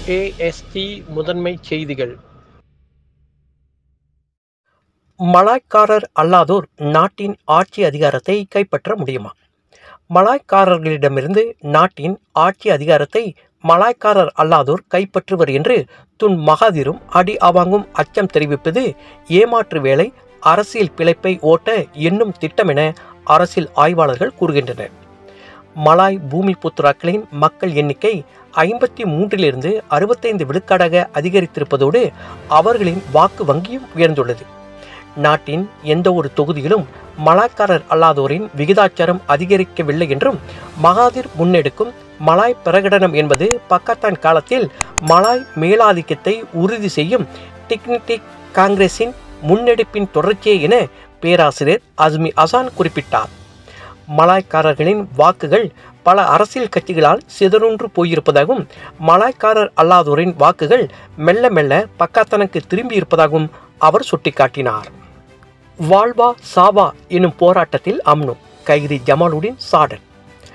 AST முதன்மைச் செய்திகள் மலாய்க்காரர் அல்லாதோர் நாட்டின் ஆட்சி அதிகாரத்தை கைப்பற்ற முடியுமா மலாய்க்காரர்களிடமிருந்து நாட்டின் ஆட்சி அதிகாரத்தை மலாய்க்காரர் அல்லாதோர் கைப்பற்றுவர் என்று துன் மகாதிரும் அடி அவாங்கும் அச்சம் தெரிவிப்பது ஏமாற்று வேலை அரசியல் பிழைப்பை ஓட்ட என்னும் திட்டமென அரசியல் ஆய்வாளர்கள் கூறுகின்றனர் மலாய் பூமி புத்ராக்களின் மக்கள் எண்ணிக்கை ஐம்பத்தி மூன்றிலிருந்து அறுபத்தைந்து விழுக்காடாக அதிகரித்திருப்பதோடு அவர்களின் வாக்கு வங்கியும் உயர்ந்துள்ளது நாட்டின் எந்த ஒரு தொகுதியிலும் மலாய்க்காரர் அல்லாதோரின் விகிதாச்சாரம் அதிகரிக்கவில்லை என்றும் மகாதிர் முன்னெடுக்கும் மலாய் பிரகடனம் என்பது பக்கத்தான் காலத்தில் மலாய் மேலாதிக்கத்தை உறுதி செய்யும் டிக்னிட்டிக் காங்கிரஸின் முன்னெடுப்பின் தொடர்ச்சியே என பேராசிரியர் அஸ்மி அசான் குறிப்பிட்டார் மலாய்க்காரர்களின் வாக்குகள் பல அரசியல் கட்சிகளால் சிதறுன்று போயிருப்பதாகவும் மலாய்க்காரர் அல்லாதோரின் வாக்குகள் மெல்ல மெல்ல பக்காத்தனுக்கு திரும்பி இருப்பதாகவும் அவர் சுட்டிக்காட்டினார் வால்வா சாவா எனும் போராட்டத்தில் அம்னோ கைதி ஜமாலுடன் சாடல்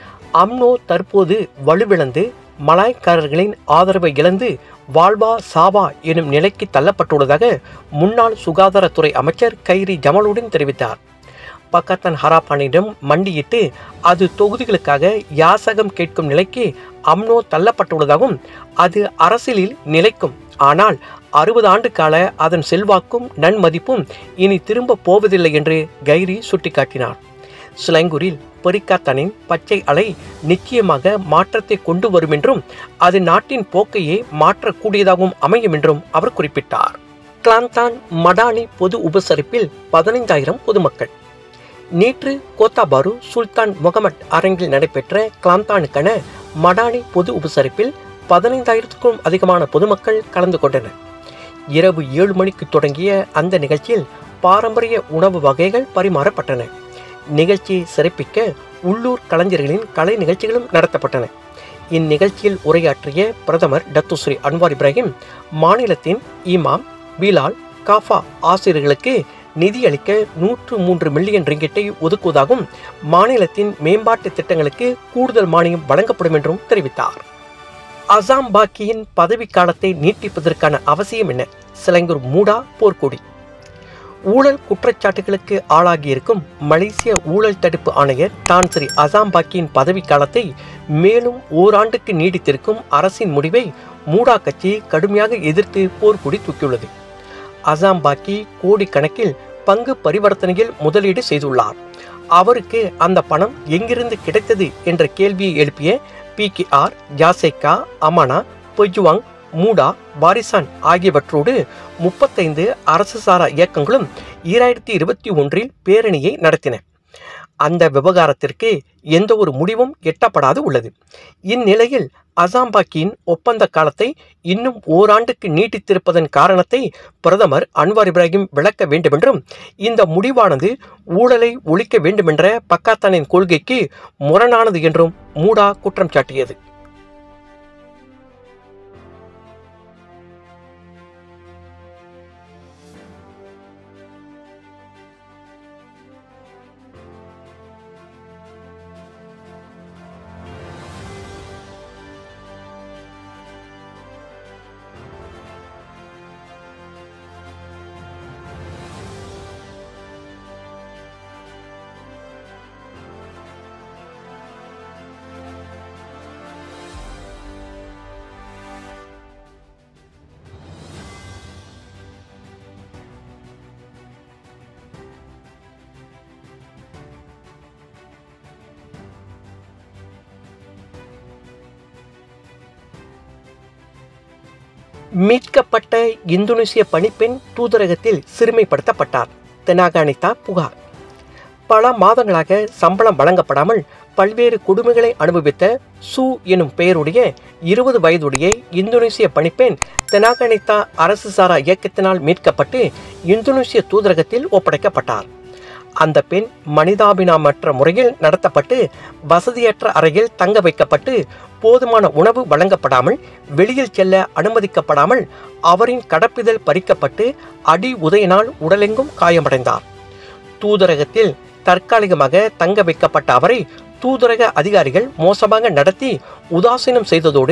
அம்னோ தற்போது வலுவிழந்து மலாய்க்காரர்களின் ஆதரவை இழந்து வால்வா சாவா எனும் நிலைக்கு தள்ளப்பட்டுள்ளதாக முன்னாள் சுகாதாரத்துறை அமைச்சர் கைரி ஜமாலுடன் தெரிவித்தார் பக்கத்தன் ஹராப்பானிடம் மண்டியிட்டு அது தொகுதிகளுக்காக யாசகம் கேட்கும் நிலைக்கு அம்னோ தள்ளப்பட்டுள்ளதாகவும் அது அரசியலில் நிலைக்கும் ஆனால் அறுபது ஆண்டு கால அதன் செல்வாக்கும் நன்மதிப்பும் இனி திரும்ப போவதில்லை என்று கைரி சுட்டிக்காட்டினார் ஸ்லங்கூரில் பெரிக்காத்தனின் பச்சை அலை நிச்சயமாக மாற்றத்தை கொண்டு வரும் என்றும் அது நாட்டின் போக்கையே மாற்றக்கூடியதாகவும் அமையும் என்றும் அவர் குறிப்பிட்டார் கிளாந்தான் மடானி பொது உபசரிப்பில் பதினைந்தாயிரம் பொதுமக்கள் நேற்று கோத்தாபாரு சுல்தான் முகமட் அரங்கில் நடைபெற்ற கிளாந்தானுக்கான மடானி பொது உபசரிப்பில் பதினைந்தாயிரத்துக்கும் அதிகமான பொதுமக்கள் கலந்து கொண்டனர் இரவு ஏழு மணிக்கு தொடங்கிய அந்த நிகழ்ச்சியில் பாரம்பரிய உணவு வகைகள் பரிமாறப்பட்டன நிகழ்ச்சியை சிறப்பிக்க உள்ளூர் கலைஞர்களின் கலை நிகழ்ச்சிகளும் நடத்தப்பட்டன இந்நிகழ்ச்சியில் உரையாற்றிய பிரதமர் டத்துஸ்ரீ அன்வார் இப்ராஹிம் மாநிலத்தின் இமாம் பிலால் காஃபா ஆசிரியர்களுக்கு நிதியளிக்க நூற்று மூன்று மில்லியன் ரிங்கிட்டை ஒதுக்குவதாகவும் மாநிலத்தின் மேம்பாட்டு திட்டங்களுக்கு கூடுதல் மானியம் வழங்கப்படும் என்றும் தெரிவித்தார் அசாம் பாக்கியின் பதவிக்காலத்தை நீட்டிப்பதற்கான அவசியம் என்ன சிலங்கூர் மூடா போர்க்கொடி ஊழல் குற்றச்சாட்டுகளுக்கு ஆளாகியிருக்கும் மலேசிய ஊழல் தடுப்பு ஆணையர் தான் ஸ்ரீ அசாம் பாக்கியின் பதவிக்காலத்தை மேலும் ஓராண்டுக்கு நீடித்திருக்கும் அரசின் முடிவை மூடா கட்சி கடுமையாக எதிர்த்து போர்க்கொடி தூக்கியுள்ளது அசாம் பாக்கி கோடிக்கணக்கில் பங்கு பரிவர்த்தனையில் முதலீடு செய்துள்ளார் அவருக்கு அந்த பணம் எங்கிருந்து கிடைத்தது என்ற கேள்வியை எழுப்பிய பி கே ஆர் ஜாசைக்கா அமானா பொஜுவாங் மூடா பாரிசான் ஆகியவற்றோடு முப்பத்தைந்து அரசு சாரா இயக்கங்களும் ஈராயிரத்தி இருபத்தி ஒன்றில் பேரணியை நடத்தின அந்த விவகாரத்திற்கு எந்த ஒரு முடிவும் எட்டப்படாது உள்ளது இந்நிலையில் அசாம்பாக்கியின் ஒப்பந்த காலத்தை இன்னும் ஓராண்டுக்கு நீட்டித்திருப்பதன் காரணத்தை பிரதமர் அன்வார் இப்ராஹிம் விளக்க வேண்டுமென்றும் இந்த முடிவானது ஊழலை ஒழிக்க வேண்டுமென்ற பக்காத்தானின் கொள்கைக்கு முரணானது என்றும் மூடா குற்றம் சாட்டியது மீட்கப்பட்ட இந்தோனேசிய பணிப்பெண் தூதரகத்தில் சிறுமைப்படுத்தப்பட்டார் தெனாகானிதா புகார் பல மாதங்களாக சம்பளம் வழங்கப்படாமல் பல்வேறு கொடுமைகளை அனுபவித்த சு எனும் பெயருடைய இருபது வயதுடைய இந்தோனேசிய பணிப்பெண் தெனாகனிதா அரசு சாரா இயக்கத்தினால் மீட்கப்பட்டு இந்தோனேசிய தூதரகத்தில் ஒப்படைக்கப்பட்டார் அந்த பெண் மனிதாபினாமற்ற முறையில் நடத்தப்பட்டு வசதியற்ற அறையில் தங்க வைக்கப்பட்டு போதுமான உணவு வழங்கப்படாமல் வெளியில் செல்ல அனுமதிக்கப்படாமல் அவரின் கடப்பிதழ் பறிக்கப்பட்டு அடி உதையினால் உடலெங்கும் காயமடைந்தார் தூதரகத்தில் தற்காலிகமாக தங்க வைக்கப்பட்ட அவரை தூதரக அதிகாரிகள் மோசமாக நடத்தி உதாசீனம் செய்ததோடு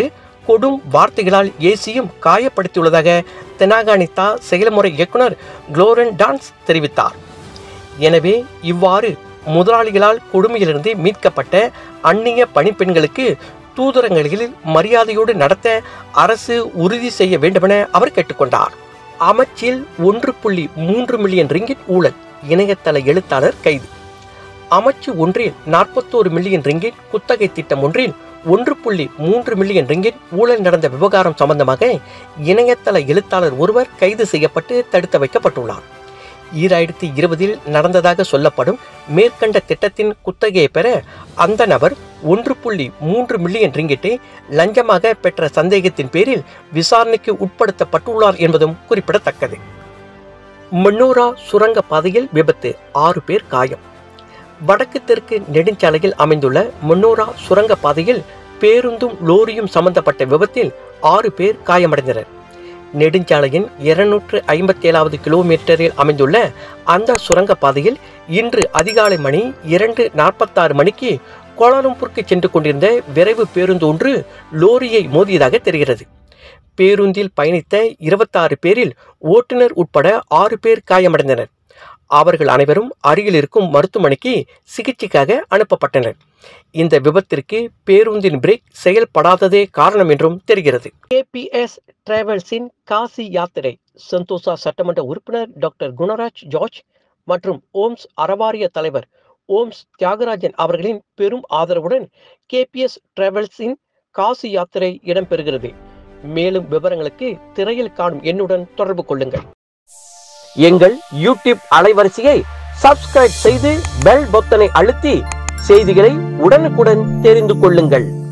கொடும் வார்த்தைகளால் ஏசியும் காயப்படுத்தியுள்ளதாக தெனாகானித்தா செயல்முறை இயக்குனர் குளோரன் டான்ஸ் தெரிவித்தார் எனவே இவ்வாறு முதலாளிகளால் கொடுமையிலிருந்து மீட்கப்பட்ட அந்நிய பணிப்பெண்களுக்கு தூதரங்களில் மரியாதையோடு நடத்த அரசு உறுதி செய்ய வேண்டுமென அவர் கேட்டுக்கொண்டார் அமைச்சில் ஒன்று புள்ளி மூன்று மில்லியன் ரிங்கிட் ஊழல் இணையதள எழுத்தாளர் கைது அமைச்சு ஒன்றில் நாற்பத்தோரு மில்லியன் ரிங்கிட் குத்தகை திட்டம் ஒன்றில் ஒன்று புள்ளி மூன்று மில்லியன் ரிங்கிட் ஊழல் நடந்த விவகாரம் சம்பந்தமாக இணையதள எழுத்தாளர் ஒருவர் கைது செய்யப்பட்டு தடுத்து வைக்கப்பட்டுள்ளார் ஈராயிரத்தி இருபதில் நடந்ததாக சொல்லப்படும் மேற்கண்ட திட்டத்தின் குத்தகையை பெற அந்த நபர் ஒன்று புள்ளி மூன்று மில்லியன் ரிங்கிட்டை லஞ்சமாக பெற்ற சந்தேகத்தின் பேரில் விசாரணைக்கு உட்படுத்தப்பட்டுள்ளார் என்பதும் குறிப்பிடத்தக்கது மன்னோரா சுரங்க பாதையில் விபத்து ஆறு பேர் காயம் வடக்கு தெற்கு நெடுஞ்சாலையில் அமைந்துள்ள மன்னோரா சுரங்க பாதையில் பேருந்தும் லோரியும் சம்பந்தப்பட்ட விபத்தில் ஆறு பேர் காயமடைந்தனர் நெடுஞ்சாலையின் இருநூற்று ஐம்பத்தி ஏழாவது கிலோமீட்டரில் அமைந்துள்ள அந்த சுரங்க பாதையில் இன்று அதிகாலை மணி இரண்டு நாற்பத்தாறு மணிக்கு கோலாலம்பூருக்கு சென்று கொண்டிருந்த விரைவு பேருந்து ஒன்று லோரியை மோதியதாக தெரிகிறது பேருந்தில் பயணித்த இருபத்தாறு பேரில் ஓட்டுநர் உட்பட ஆறு பேர் காயமடைந்தனர் அவர்கள் அனைவரும் அருகில் இருக்கும் மருத்துவமனைக்கு சிகிச்சைக்காக அனுப்பப்பட்டனர் இந்த விபத்திற்கு பேருந்தின் பிரேக் செயல்படாததே காரணம் என்றும் தெரிகிறது கேபிஎஸ் டிராவல்ஸின் காசி யாத்திரை சந்தோஷா சட்டமன்ற உறுப்பினர் டாக்டர் குணராஜ் ஜார்ஜ் மற்றும் ஓம்ஸ் அறவாரிய தலைவர் ஓம்ஸ் தியாகராஜன் அவர்களின் பெரும் ஆதரவுடன் கேபிஎஸ் டிராவல்ஸின் காசி யாத்திரை இடம்பெறுகிறது மேலும் விவரங்களுக்கு திரையில் காணும் எண்ணுடன் தொடர்பு கொள்ளுங்கள் எங்கள் யூடியூப் அலைவரிசையை சப்ஸ்கிரைப் செய்து பெல் பொத்தனை அழுத்தி செய்திகளை உடனுக்குடன் தெரிந்து கொள்ளுங்கள்